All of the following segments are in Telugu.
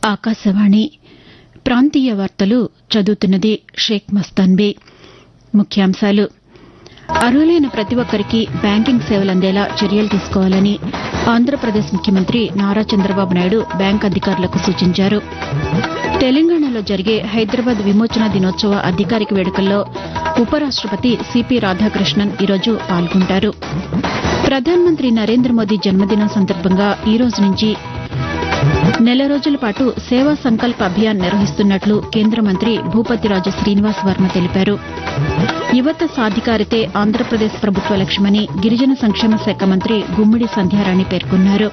ఆకాశవాణి ప్రాంతీయ వార్తలు చదువుతున్నది షేక్ మస్తాన్బీ ముఖ్యాంశాలు అర్హులైన ప్రతి ఒక్కరికి బ్యాంకింగ్ సేవలు అందేలా చర్యలు తీసుకోవాలని ఆంధ్రప్రదేశ్ ముఖ్యమంత్రి నారా చంద్రబాబు నాయుడు బ్యాంక్ అధికారులకు సూచించారు తెలంగాణలో జరిగే హైదరాబాద్ విమోచన దినోత్సవ అధికారిక వేడుకల్లో ఉపరాష్టపతి సిపి రాధాకృష్ణన్ ఈరోజు పాల్గొంటారు ప్రధానమంత్రి నరేంద్ర మోదీ జన్మదినం సందర్భంగా ఈ రోజు నుంచి నెల రోజుల పాటు సేవా సంకల్ప అభియాన్ నిర్వహిస్తున్నట్లు కేంద్ర మంత్రి భూపతిరాజు శ్రీనివాస్ వర్మ తెలిపారు యువత సాధికారితే ఆంధ్రప్రదేశ్ ప్రభుత్వ లక్ష్యమని గిరిజన సంక్షేమ శాఖ మంత్రి గుమ్మిడి సంధ్యారాణి పేర్కొన్నారు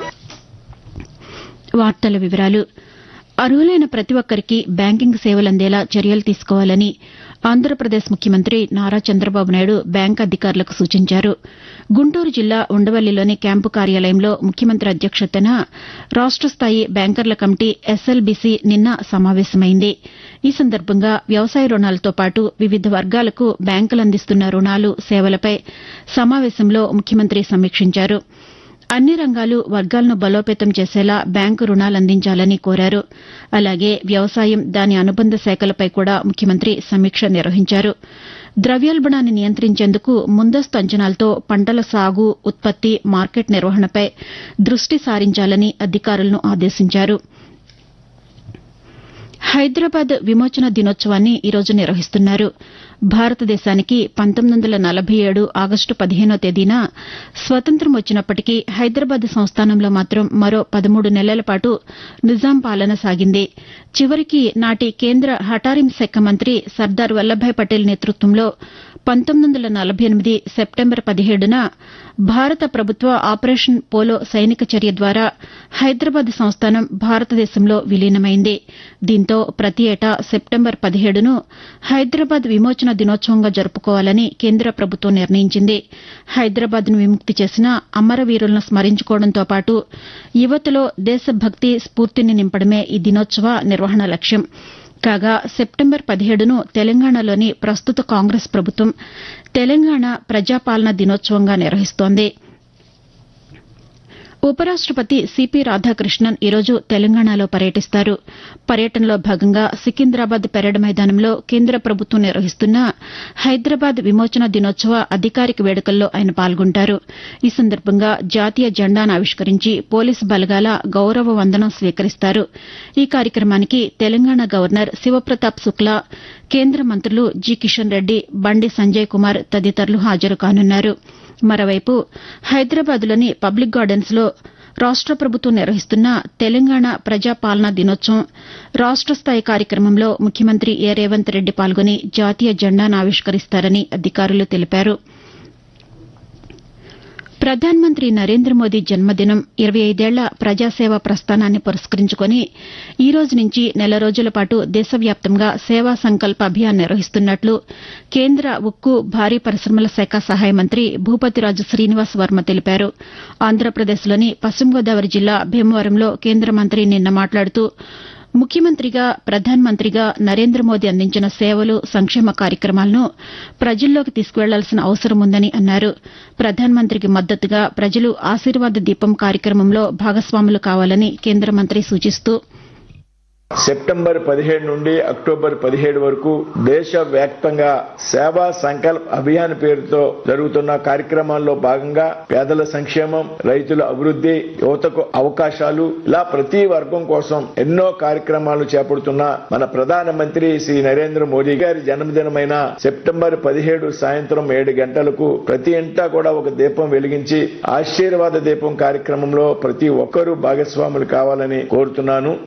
వార్తల వివరాలు అర్హులైన ప్రతి ఒక్కరికి బ్యాంకింగ్ సేవలు అందేలా చర్యలు తీసుకోవాలని ఆంధ్రప్రదేశ్ ముఖ్యమంత్రి నారా చంద్రబాబు నాయుడు బ్యాంకు అధికారులకు సూచించారు గుంటూరు జిల్లా ఉండవల్లిలోని క్యాంపు కార్యాలయంలో ముఖ్యమంత్రి అధ్యక్షతన రాష్ట స్థాయి బ్యాంకర్ల కమిటీ ఎస్ఎల్బీసీ నిన్న సమావేశమైంది ఈ సందర్భంగా వ్యవసాయ రుణాలతో పాటు వివిధ వర్గాలకు బ్యాంకులు అందిస్తున్న రుణాలు సేవలపై సమావేశంలో ముఖ్యమంత్రి సమీక్షించారు అన్ని రంగాలు వర్గాలను బలోపేతం చేసేలా బ్యాంకు రుణాలు అందించాలని కోరారు అలాగే వ్యవసాయం దాని అనుబంధ శాఖలపై కూడా ముఖ్యమంత్రి సమీక్ష నిర్వహించారు ద్రవ్యోల్బణాన్ని నియంత్రించేందుకు ముందస్తు అంచనాలతో పంటల సాగు ఉత్పత్తి మార్కెట్ నిర్వహణపై దృష్టి సారించాలని అధికారులను ఆదేశించారు హైదరాబాద్ విమోచన దినోత్సవాన్ని ఈరోజు నిర్వహిస్తున్నారు భారతదేశానికి పంతొమ్మిది వందల నలభై ఏడు ఆగస్టు పదిహేనో తేదీన స్వతంత్రం వచ్చినప్పటికీ హైదరాబాద్ సంస్థానంలో మాత్రం మరో పదమూడు నెలల పాటు నిజాం పాలన సాగింది చివరికి నాటి కేంద్ర హఠారిం శాఖ మంత్రి సర్దార్ వల్లభాయ్ పటేల్ నేతృత్వంలో పంతొమ్మిది వందల నలభై ఎనిమిది సెప్టెంబర్ పదిహేడున భారత ప్రభుత్వ ఆపరేషన్ పోలో సైనిక చర్య ద్వారా హైదరాబాద్ సంస్థానం భారతదేశంలో విలీనమైంది దీంతో ప్రతి ఏటా సెప్టెంబర్ పదిహేడును హైదరాబాద్ విమోచన దినోత్సవంగా జరుపుకోవాలని కేంద్ర ప్రభుత్వం నిర్ణయించింది హైదరాబాద్ను విముక్తి చేసిన అమరవీరులను స్మరించుకోవడంతో పాటు యువతలో దేశభక్తి స్ఫూర్తిని నింపడమే ఈ దినోత్సవ నిర్వహణ లక్ష్యం కాగా సెప్టెంబర్ పదిహేడును తెలంగాణలోని ప్రస్తుత కాంగ్రెస్ ప్రభుత్వం తెలంగాణ ప్రజాపాలన దినోత్సవంగా నిర్వహిస్తోంది ఉపరాష్టపతి సిపి రాధాకృష్ణన్ ఈరోజు తెలంగాణలో పర్యటిస్తారు పర్యటనలో భాగంగా సికింద్రాబాద్ పెరేడ్ మైదానంలో కేంద్ర ప్రభుత్వం నిర్వహిస్తున్న హైదరాబాద్ విమోచన దినోత్సవ అధికారిక వేడుకల్లో ఆయన పాల్గొంటారు ఈ సందర్భంగా జాతీయ జెండాను ఆవిష్కరించి పోలీసు బలగాల గౌరవ వందనం స్వీకరిస్తారు ఈ కార్యక్రమానికి తెలంగాణ గవర్నర్ శివప్రతాప్ శుక్లా కేంద్ర మంత్రులు జి కిషన్ రెడ్డి బండి సంజయ్ కుమార్ తదితరులు హాజరు కానున్నారు మరోవైపు హైదరాబాద్లోని పబ్లిక్ గార్డెన్స్లో రాష్ట ప్రభుత్వం నిర్వహిస్తున్న తెలంగాణ ప్రజాపాలనా దినోత్సవం రాష్ట స్థాయి కార్యక్రమంలో ముఖ్యమంత్రి ఏ రేవంత్ రెడ్డి పాల్గొని జాతీయ జెండాను ఆవిష్కరిస్తారని అధికారులు తెలిపారు ప్రధానమంత్రి నరేంద్ర మోదీ జన్మదినం ఇరవై ఐదేళ్ల ప్రజాసేవ ప్రస్థానాన్ని పురస్కరించుకుని ఈ రోజు నుంచి నెల రోజుల పాటు దేశవ్యాప్తంగా సేవా సంకల్ప అభియాన్ నిర్వహిస్తున్నట్లు కేంద్ర ఉక్కు భారీ పరిశ్రమల శాఖ సహాయ మంత్రి భూపతిరాజు శ్రీనివాస్ వర్మ తెలిపారు ఆంధ్రప్రదేశ్లోని పశ్చిమ గోదావరి జిల్లా భీమవరంలో కేంద్ర మంత్రి నిన్న మాట్లాడుతూ ముఖ్యమంత్రిగా ప్రధానమంత్రిగా నరేంద్ర మోదీ అందించిన సేవలు సంక్షేమ కార్యక్రమాలను ప్రజల్లోకి తీసుకువెళ్లాల్సిన అవసరం ఉందని అన్నారు ప్రధానమంత్రికి మద్దతుగా ప్రజలు ఆశీర్వాద దీపం కార్యక్రమంలో భాగస్వాములు కావాలని కేంద్ర మంత్రి సూచిస్తూ సెప్టెంబర్ పదిహేడు నుండి అక్టోబర్ పదిహేడు వరకు దేశవ్యాప్తంగా సేవా సంకల్ప్ అభియాన్ పేరుతో జరుగుతున్న కార్యక్రమాల్లో భాగంగా పేదల సంక్షేమం రైతుల అభివృద్ది యువతకు అవకాశాలు ఇలా ప్రతి వర్గం కోసం ఎన్నో కార్యక్రమాలు చేపడుతున్న మన ప్రధానమంత్రి శ్రీ నరేంద్ర మోదీ గారి జన్మదినమైన సెప్టెంబర్ పదిహేడు సాయంత్రం ఏడు గంటలకు ప్రతి ఇంటా కూడా ఒక దీపం వెలిగించి ఆశీర్వాద దీపం కార్యక్రమంలో ప్రతి ఒక్కరూ భాగస్వాములు కావాలని కోరుతున్నాను